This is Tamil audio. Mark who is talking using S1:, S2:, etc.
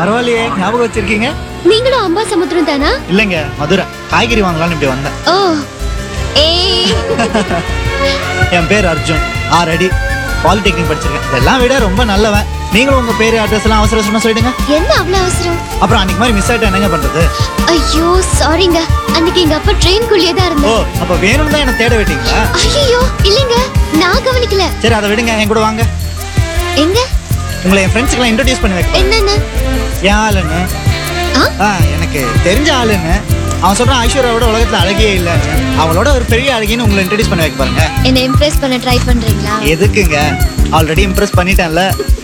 S1: பரவாயில்லையே ஞாபகம் வச்சிருக்கீங்க
S2: நீங்களும் அம்பா சமுத்திரம் தானா
S1: இல்லைங்க மதுரை காய்கறி வாங்கலாம்னு இப்படி வந்தேன்
S2: ஓ ஏய்
S1: என் பேர் அர்ஜுன் ஆறு அடி பாலிடெக்னிக் படிச்சிருக்கேன் இதெல்லாம் விட ரொம்ப நல்லவன் நீங்களும் உங்க பேர் அட்ரஸ் எல்லாம் அவசர அவசரமா சொல்லிடுங்க
S2: என்ன அவ்வளவு அவசரம்
S1: அப்புறம் அன்னைக்கு மாதிரி மிஸ் ஆயிட்டா என்னங்க பண்றது
S2: ஐயோ சாரிங்க அன்னைக்கு எங்க அப்பா ட்ரெயின்குள்ளேயே தான்
S1: ஓ
S2: இருந்தா
S1: அப்ப வேணும்னு தான் என்ன தேட விட்டீங்களா
S2: ஐயோ இல்லைங்க நான் கவனிக்கல
S1: சரி அதை விடுங்க என் கூட வாங்க
S2: எங்க
S1: உங்களை என் ஃப்ரெண்ட்ஸ்க்கெல்லாம் இன்ட்ரடியூஸ் பண்ணி வைக்க
S2: என்னன்னு
S1: என் ஆளுன்னு
S2: ஆ?
S1: ஆ எனக்கு தெரிஞ்ச ஆளுன்னு அவன் சொல்றான் ஐஸ்வர்யாவோட உலகத்துல அழகே இல்லை அவளோட ஒரு பெரிய அழகின்னு உங்களை இன்ட்ரடியூஸ் பண்ணி வைக்க பாருங்க
S2: என்ன இம்ப்ரெஸ் பண்ண ட்ரை பண்றீங்களா
S1: எதுக்குங்க ஆல்ரெடி இம்ப்ரெஸ் பண்ணிட்டேன்ல